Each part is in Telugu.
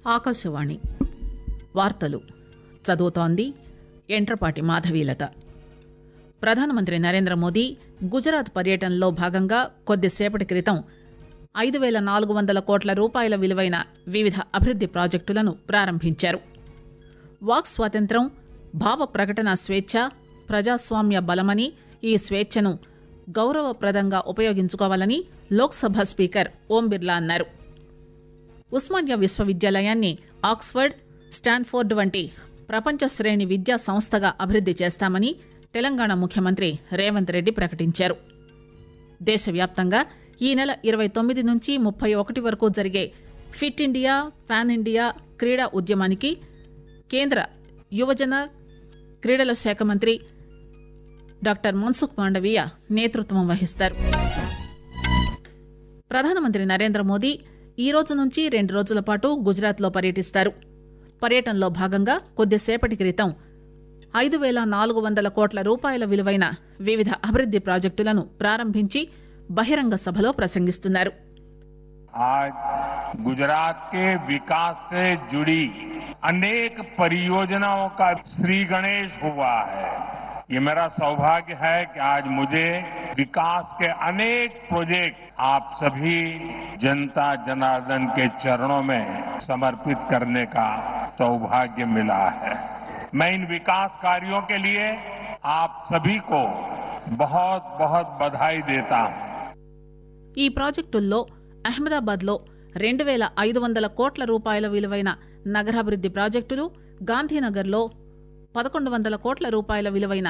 ఆకాశవాణి వార్తలు చదువుతోంది ఎంట్రపాటి మాధవీలత ప్రధానమంత్రి నరేంద్ర మోదీ గుజరాత్ పర్యటనలో భాగంగా కొద్దిసేపటి క్రితం ఐదు పేల నాలుగు వందల కోట్ల రూపాయల విలువైన వివిధ అభివృద్ది ప్రాజెక్టులను ప్రారంభించారు వాక్ స్వాతంత్ర్యం భావ ప్రకటన స్వేచ్ఛ ప్రజాస్వామ్య బలమని ఈ స్వేచ్ఛను గౌరవప్రదంగా ఉపయోగించుకోవాలని లోక్సభ స్పీకర్ ఓం బిర్లా అన్నారు ఉస్మానియా విశ్వవిద్యాలయాన్ని ఆక్స్ఫర్డ్ స్టాన్ఫోర్డ్ వంటి ప్రపంచ శ్రేణి విద్యా సంస్థగా అభివృద్ది చేస్తామని తెలంగాణ ముఖ్యమంత్రి రేవంత్ రెడ్డి ప్రకటించారు దేశవ్యాప్తంగా ఈ నెల ఇరవై తొమ్మిది నుంచి ముప్పై ఒకటి వరకు జరిగే ఫిట్ ఇండియా ఫ్యాన్ ఇండియా క్రీడా ఉద్యమానికి కేంద్ర యువజన క్రీడల శాఖ మంత్రి డాక్టర్ మన్సుఖ్ మాండవీయ నేతృత్వం వహిస్తారు ప్రధానమంత్రి నరేంద్ర మోదీ ఈ రోజు నుంచి రెండు రోజుల పాటు గుజరాత్లో పర్యటిస్తారు పర్యటనలో భాగంగా కొద్దిసేపటి క్రితం ఐదు పేల నాలుగు వందల కోట్ల రూపాయల విలువైన వివిధ అభివృద్ది ప్రాజెక్టులను ప్రారంభించి బహిరంగ సభలో ప్రసంగిస్తున్నారు आज गुजरात के विकास से जुड़ी अनेक परियोजनाओं का श्री गणेश हुआ है ये मेरा सौभाग्य है कि आज मुझे विकास के अनेक प्रोजेक्ट आप सभी जनता जनार्दन के चरणों में समर्पित करने का सौभाग्य मिला है मैं इन विकास कार्यों के लिए आप सभी को बहुत बहुत बधाई देता हूं ఈ ప్రాజెక్టుల్లో అహ్మదాబాద్లో రెండు పేల ఐదు వందల కోట్ల రూపాయల విలువైన నగరాభివృద్ది ప్రాజెక్టులు గాంధీనగర్లో పదకొండు వందల కోట్ల రూపాయల విలువైన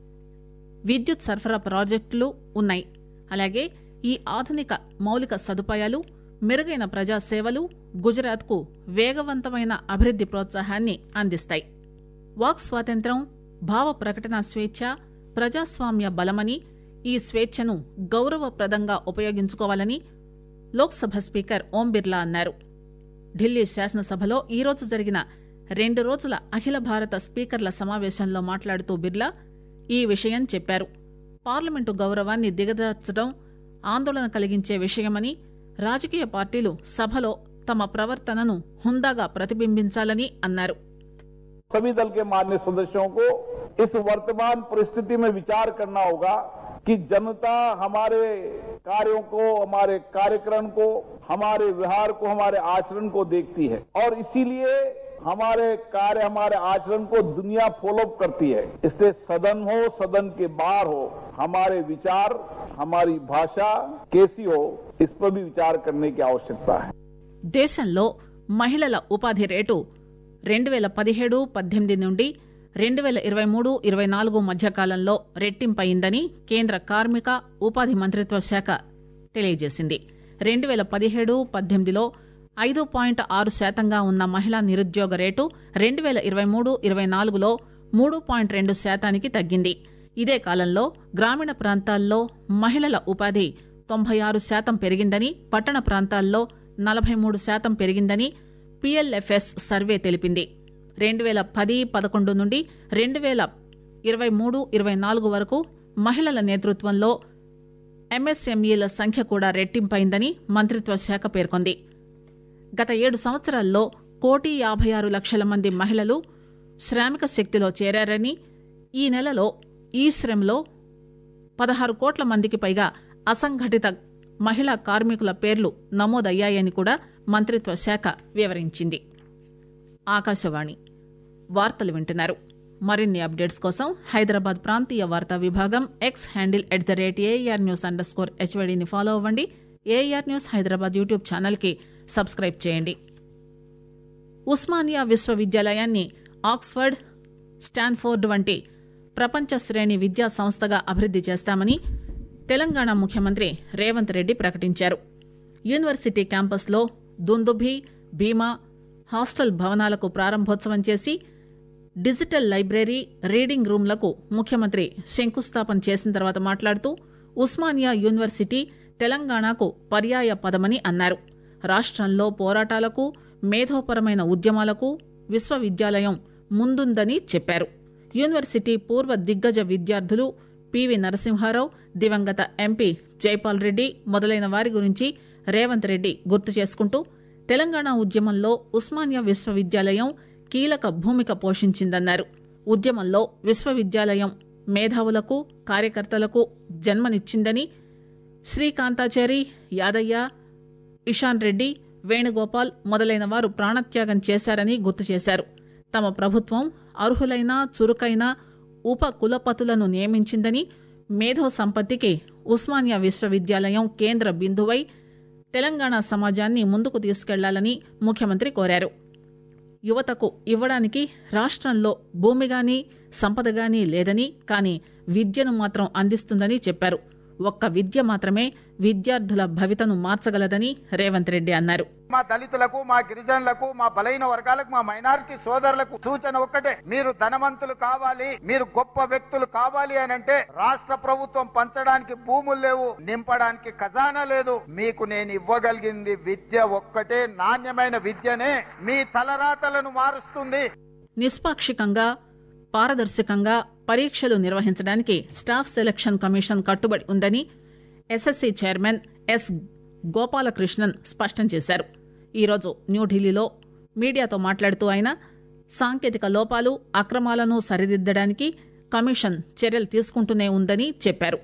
విద్యుత్ సరఫరా ప్రాజెక్టులు ఉన్నాయి అలాగే ఈ ఆధునిక మౌలిక సదుపాయాలు మెరుగైన ప్రజా సేవలు గుజరాత్కు వేగవంతమైన అభివృద్ది ప్రోత్సాహాన్ని అందిస్తాయి వాక్ స్వాతంత్ర్యం భావ ప్రకటన స్వేచ్ఛ ప్రజాస్వామ్య బలమని ఈ స్వేచ్ఛను గౌరవప్రదంగా ఉపయోగించుకోవాలని లోక్సభ స్పీకర్ ఓం బిర్లా అన్నారు ఢిల్లీ శాసనసభలో ఈ రోజు జరిగిన రెండు రోజుల అఖిల భారత స్పీకర్ల సమావేశంలో మాట్లాడుతూ బిర్లా ఈ విషయం చెప్పారు పార్లమెంటు గౌరవాన్ని దిగదార్చడం ఆందోళన కలిగించే విషయమని రాజకీయ పార్టీలు సభలో తమ ప్రవర్తనను హుందాగా ప్రతిబింబించాలని అన్నారు सभी दल के मान्य सदस्यों को इस वर्तमान परिस्थिति में विचार करना होगा कि जनता हमारे कार्यों को हमारे कार्यक्रम को हमारे व्यवहार को हमारे आचरण को देखती है और इसीलिए हमारे कार्य हमारे आचरण को दुनिया फॉलोअप करती है इसलिए सदन हो सदन के बाहर हो हमारे विचार हमारी भाषा कैसी हो इस पर भी विचार करने की आवश्यकता है దేశంలో మహిళల ఉపాధి రేటు రెండు వేల పదిహేడు పద్దెనిమిది నుండి రెండు వేల ఇరవై మూడు ఇరవై నాలుగు మధ్య కాలంలో రెట్టింపయిందని కేంద్ర కార్మిక ఉపాధి మంత్రిత్వ శాఖ తెలియజేసింది రెండు వేల పదిహేడు పద్దెనిమిదిలో ఐదు పాయింట్ ఆరు శాతంగా ఉన్న మహిళా నిరుద్యోగ రేటు రెండు వేల ఇరవై మూడు ఇరవై నాలుగులో మూడు పాయింట్ రెండు శాతానికి తగ్గింది ఇదే కాలంలో గ్రామీణ ప్రాంతాల్లో మహిళల ఉపాధి తొంభై ఆరు శాతం పెరిగిందని పట్టణ ప్రాంతాల్లో నలభై మూడు శాతం పెరిగిందని పిఎల్ఎఫ్ఎస్ సర్వే తెలిపింది రెండు వేల పది పదకొండు నుండి రెండు వేల ఇరవై మూడు ఇరవై నాలుగు వరకు మహిళల నేతృత్వంలో ఎంఎస్ఎంఈల సంఖ్య కూడా రెట్టింపైందని మంత్రిత్వ శాఖ పేర్కొంది గత ఏడు సంవత్సరాల్లో కోటి యాభై ఆరు లక్షల మంది మహిళలు శ్రామిక శక్తిలో చేరారని ఈ నెలలో ఈ శ్రమలో పదహారు కోట్ల మందికి పైగా అసంఘటిత మహిళా కార్మికుల పేర్లు నమోదయ్యాయని కూడా మంత్రిత్వ శాఖ వివరించింది ఆకాశవాణి వార్తలు వింటున్నారు మరిన్ని అప్డేట్స్ కోసం హైదరాబాద్ ప్రాంతీయ వార్తా విభాగం X handle at the rate AIR news underscore హెచ్వైడీని ఫాలో అవ్వండి ఏఆర్ న్యూస్ హైదరాబాద్ యూట్యూబ్ ఛానల్కి సబ్స్క్రైబ్ చేయండి ఉస్మానియా విశ్వవిద్యాలయాన్ని ఆక్స్ఫర్డ్ స్టాన్ఫోర్డ్ వంటి ప్రపంచ శ్రేణి విద్యా సంస్థగా అభివృద్ది చేస్తామని తెలంగాణ ముఖ్యమంత్రి రేవంత్ రెడ్డి ప్రకటించారు యూనివర్సిటీ క్యాంపస్లో దుందుభి భీమా హాస్టల్ భవనాలకు ప్రారంభోత్సవం చేసి డిజిటల్ లైబ్రరీ రీడింగ్ రూమ్లకు ముఖ్యమంత్రి శంకుస్థాపన చేసిన తర్వాత మాట్లాడుతూ ఉస్మానియా యూనివర్సిటీ తెలంగాణకు పర్యాయ పదమని అన్నారు రాష్ట్రంలో పోరాటాలకు మేధోపరమైన ఉద్యమాలకు విశ్వవిద్యాలయం ముందుందని చెప్పారు యూనివర్సిటీ పూర్వ దిగ్గజ విద్యార్థులు పివి నరసింహారావు దివంగత ఎంపీ జైపాల్ రెడ్డి మొదలైన వారి గురించి రేవంత్ రెడ్డి గుర్తు చేసుకుంటూ తెలంగాణ ఉద్యమంలో ఉస్మానియా విశ్వవిద్యాలయం కీలక భూమిక పోషించిందన్నారు ఉద్యమంలో విశ్వవిద్యాలయం మేధావులకు కార్యకర్తలకు జన్మనిచ్చిందని శ్రీకాంతాచారి యాదయ్య ఇషాన్ రెడ్డి వేణుగోపాల్ మొదలైన వారు ప్రాణత్యాగం చేశారని గుర్తు చేశారు తమ ప్రభుత్వం అర్హులైన చురుకైన ఉప కులపతులను నియమించిందని మేధో సంపత్తికి ఉస్మానియా విశ్వవిద్యాలయం కేంద్ర బిందువై తెలంగాణ సమాజాన్ని ముందుకు తీసుకెళ్లాలని ముఖ్యమంత్రి కోరారు యువతకు ఇవ్వడానికి రాష్ట్రంలో భూమి గాని సంపద గాని లేదని కానీ విద్యను మాత్రం అందిస్తుందని చెప్పారు ఒక్క విద్య మాత్రమే విద్యార్థుల భవితను మార్చగలదని రేవంత్ రెడ్డి అన్నారు మా దళితులకు మా గిరిజనులకు మా బలైన వర్గాలకు మా మైనారిటీ సోదరులకు సూచన ఒక్కటే మీరు ధనవంతులు కావాలి మీరు గొప్ప వ్యక్తులు కావాలి అని అంటే రాష్ట్ర ప్రభుత్వం పంచడానికి భూములు లేవు నింపడానికి ఖజానా లేదు మీకు నేను ఇవ్వగలిగింది విద్య ఒక్కటే నాణ్యమైన విద్యనే మీ తలరాతలను మారుస్తుంది నిష్పాక్షికంగా పారదర్శకంగా పరీక్షలు నిర్వహించడానికి స్టాఫ్ సెలక్షన్ కమిషన్ కట్టుబడి ఉందని ఎస్ఎస్సీ చైర్మన్ ఎస్ గోపాలకృష్ణన్ స్పష్టం చేశారు ఈరోజు న్యూఢిల్లీలో మీడియాతో మాట్లాడుతూ ఆయన సాంకేతిక లోపాలు అక్రమాలను సరిదిద్దడానికి కమిషన్ చర్యలు తీసుకుంటూనే ఉందని చెప్పారు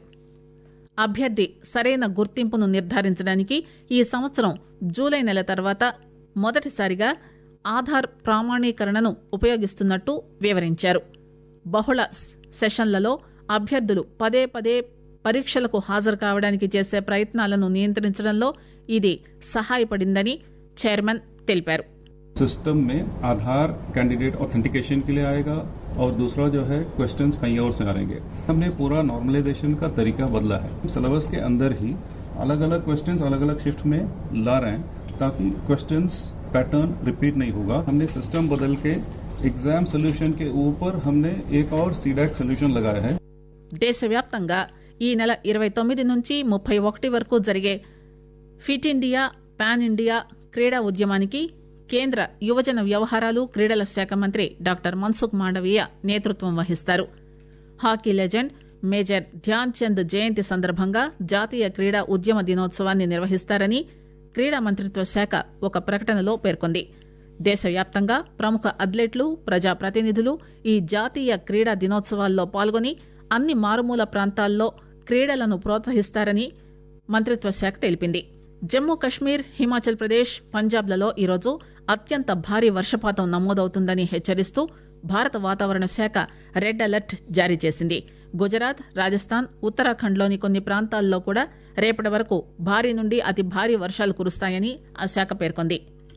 అభ్యర్థి సరైన గుర్తింపును నిర్ధారించడానికి ఈ సంవత్సరం జూలై నెల తర్వాత మొదటిసారిగా ఆధార్ ప్రామాణీకరణను ఉపయోగిస్తున్నట్టు వివరించారు బహుళ సెషన్లలో అభ్యర్థులు పదే పదే పరీక్షలకు హాజరు కావడానికి చేసే ప్రయత్నాలను నియంత్రించడంలో ఇది సహాయపడిందని చైర్మన్ తెలిపారు सिस्टम में आधार कैंडिडेट ऑथेंटिकेशन के लिए आएगा और दूसरा जो है क्वेश्चंस कहीं और से आएंगे हमने पूरा नॉर्मलाइजेशन का तरीका बदला है सिलेबस के अंदर ही अलग अलग क्वेश्चंस अलग अलग शिफ्ट में ला रहे हैं ताकि क्वेश्चंस पैटर्न रिपीट नहीं होगा हमने सिस्टम बदल के एग्जाम सोल्यूशन के ऊपर हमने एक और सीडैक सोल्यूशन लगाया है దేశవ్యాప్తంగా ఈ నెల ఇరవై తొమ్మిది నుంచి ముప్పై ఒకటి వరకు జరిగే ఫిట్ ఇండియా పాన్ ఇండియా క్రీడా ఉద్యమానికి కేంద్ర యువజన వ్యవహారాలు క్రీడల శాఖ మంత్రి డాక్టర్ మన్సుఖ్ మాండవీయ నేతృత్వం వహిస్తారు hockey legend major Dhyan Chand జయంతి సందర్భంగా జాతీయ క్రీడా ఉద్యమ దినోత్సవాన్ని నిర్వహిస్తారని క్రీడా మంత్రిత్వ శాఖ ఒక ప్రకటనలో పేర్కొంది దేశవ్యాప్తంగా ప్రముఖ అథ్లెట్లు ప్రజాప్రతినిధులు ఈ జాతీయ క్రీడా దినోత్సవాల్లో పాల్గొని అన్ని మారుమూల ప్రాంతాల్లో క్రీడలను ప్రోత్సహిస్తారని మంత్రిత్వ శాఖ తెలిపింది జమ్మూ కశ్మీర్ హిమాచల్ ప్రదేశ్ పంజాబ్లలో ఈరోజు అత్యంత భారీ వర్షపాతం నమోదవుతుందని హెచ్చరిస్తూ భారత వాతావరణ శాఖ రెడ్ అలర్ట్ జారీ చేసింది గుజరాత్ రాజస్థాన్ ఉత్తరాఖండ్లోని కొన్ని ప్రాంతాల్లో కూడా రేపటి వరకు భారీ నుండి అతి భారీ వర్షాలు కురుస్తాయని ఆ శాఖ పేర్కొంది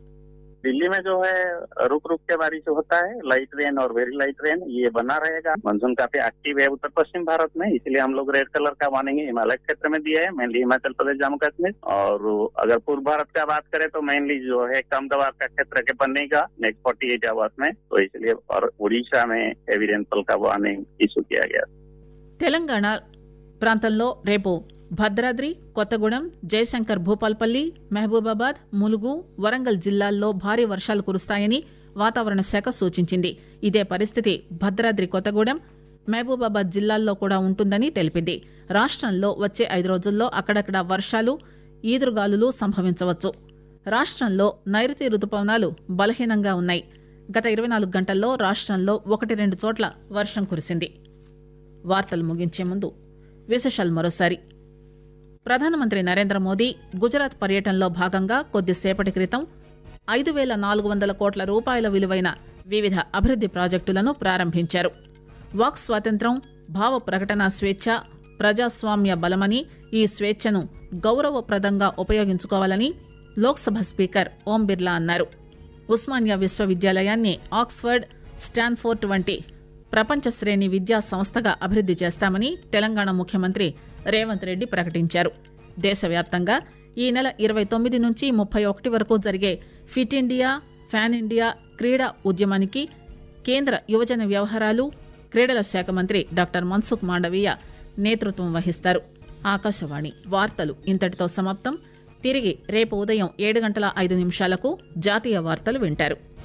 दिल्ली में जो है रुक रुक के बारिश होता है लाइट रेन और वेरी लाइट रेन ये बना रहेगा मानसून काफी एक्टिव है उत्तर पश्चिम भारत में इसलिए हम लोग रेड कलर का वार्निंग हिमालय क्षेत्र में दिया है मेनली हिमाचल प्रदेश जम्मू कश्मीर और अगर पूर्व भारत का बात करें तो मेनली जो है कम दबाव का क्षेत्र के बनेगा नेक्स्ट फोर्टी एट आवर्स में तो इसलिए और उड़ीसा में हेवी रेनफॉल का वार्निंग इशू किया गया తెలంగాణ ప్రాంతంలో రేపు భద్రాద్రి కొత్తగూడెం జయశంకర్ భూపాల్పల్లి మహబూబాబాద్ ములుగు వరంగల్ జిల్లాల్లో భారీ వర్షాలు కురుస్తాయని వాతావరణ శాఖ సూచించింది ఇదే పరిస్థితి భద్రాద్రి కొత్తగూడెం మహబూబాబాద్ జిల్లాల్లో కూడా ఉంటుందని తెలిపింది రాష్టంలో వచ్చే ఐదు రోజుల్లో అక్కడక్కడ వర్షాలు ఈదురుగాలులు సంభవించవచ్చు రాష్టంలో నైరుతి రుతుపవనాలు బలహీనంగా ఉన్నాయి గత ఇరవై నాలుగు గంటల్లో రాష్టంలో ఒకటి రెండు చోట్ల వర్షం కురిసింది వార్తలు ముగించే ముందు విశేషాలు మరోసారి ప్రధానమంత్రి నరేంద్ర మోదీ గుజరాత్ పర్యటనలో భాగంగా కొద్దిసేపటి క్రితం ఐదు వేల నాలుగు వందల కోట్ల రూపాయల విలువైన వివిధ అభివృద్ది ప్రాజెక్టులను ప్రారంభించారు వాక్ స్వాతంత్ర్యం భావ ప్రకటన స్వేచ్ఛ ప్రజాస్వామ్య బలమని ఈ స్వేచ్ఛను గౌరవప్రదంగా ఉపయోగించుకోవాలని లోక్సభ స్పీకర్ ఓం బిర్లా అన్నారు ఉస్మానియా విశ్వవిద్యాలయాన్ని ఆక్స్ఫర్డ్ స్టాన్ఫోర్డ్ వంటి ప్రపంచ శ్రేణి విద్యా సంస్థగా అభివృద్ది చేస్తామని తెలంగాణ ముఖ్యమంత్రి రేవంత్ రెడ్డి ప్రకటించారు దేశవ్యాప్తంగా ఈ నెల ఇరవై తొమ్మిది నుంచి ముప్పై ఒకటి వరకు జరిగే ఫిట్ ఇండియా ఫ్యాన్ ఇండియా క్రీడా ఉద్యమానికి కేంద్ర యువజన వ్యవహారాలు క్రీడల శాఖ మంత్రి డాక్టర్ మన్సుఖ్ మాండవీయ నేతృత్వం వహిస్తారు ఆకాశవాణి వార్తలు ఇంతటితో సమాప్తం తిరిగి రేపు ఉదయం ఏడు గంటల ఐదు నిమిషాలకు జాతీయ వార్తలు వింటారు